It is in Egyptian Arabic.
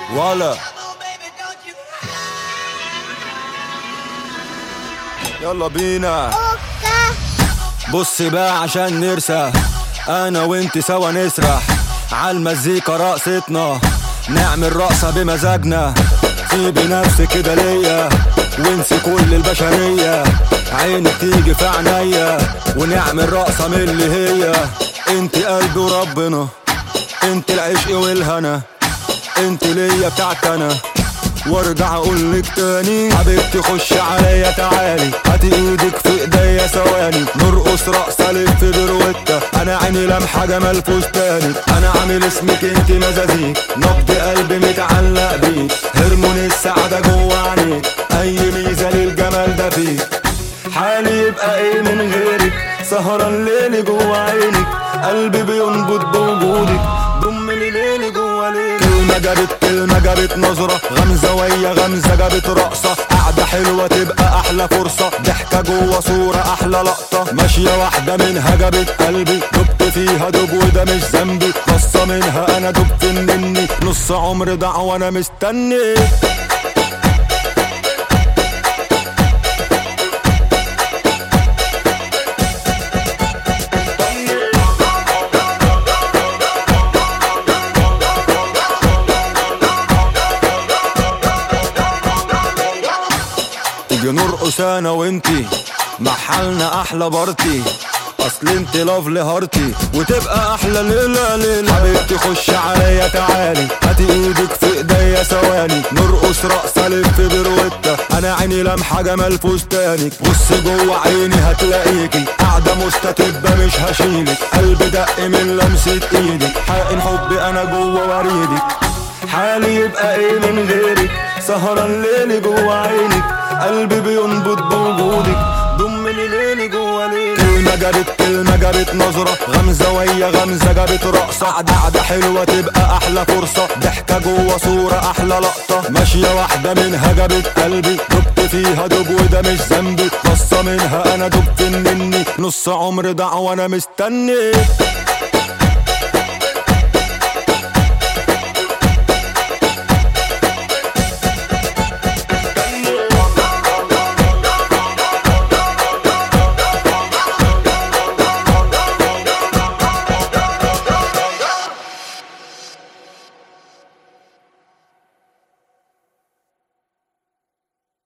ولا يلا بينا بص بقى عشان نرسى انا وانت سوا نسرح عالمزيكا رقصتنا نعمل رقصة بمزاجنا سيبي نفسك كده ليا وانسي كل البشرية عينك تيجي في عينيا ونعمل رقصة من اللي هي انت قلبي وربنا انت العشق والهنا انت ليا بتاعت انا وارجع اقول لك تاني حبيبتي خش عليا تعالي هاتي ايدك في ايديا ثواني نرقص رقصه لف بروتة انا عيني لمحه جمال فستانك انا عامل اسمك انت مزازيك نبض قلبي متعلق بيك هرمون السعاده جوه عينيك اي ميزه للجمال ده فيك حالي يبقى ايه من غيرك سهران ليلي جوه عينك قلبي بينبض بوجودك ضمني ليلي جوه ليلي كلمة جابت كلمة جابت نظرة غمزة ويا غمزة جابت رقصة قعدة حلوة تبقى أحلى فرصة ضحكة جوه صورة أحلى لقطة ماشية واحدة منها جابت قلبي دبت فيها دب وده مش ذنبي قصة منها أنا دبت مني نص عمر ضاع وأنا مستني تيجي نرقص انا وانتي محلنا احلى بارتي اصل انت لافلي هارتي وتبقى احلى ليله ليله حبيبتي خش عليا تعالي هاتي ايدك في ايديا ثواني نرقص رقصه لف بروتة انا عيني لمحه جمال فستانك بص جوه عيني هتلاقيكي قاعده مستتبه مش هشيلك قلبي دق من لمسه ايدك حقن حبي انا جوه وريدك حالي يبقى ايه من غيرك سهران ليلي جوه عينك قلبي بينبض بوجودك ضمني ليلي جوه ليلي كلمة جابت كلمة جابت نظرة غمزة ويا غمزة جابت رقصة قعدة قعدة حلوة تبقى أحلى فرصة ضحكة جوه صورة أحلى لقطة ماشية واحدة منها جابت قلبي دبت فيها دب وده مش ذنبي قصة منها أنا دبت مني نص عمر ضاع وأنا مستني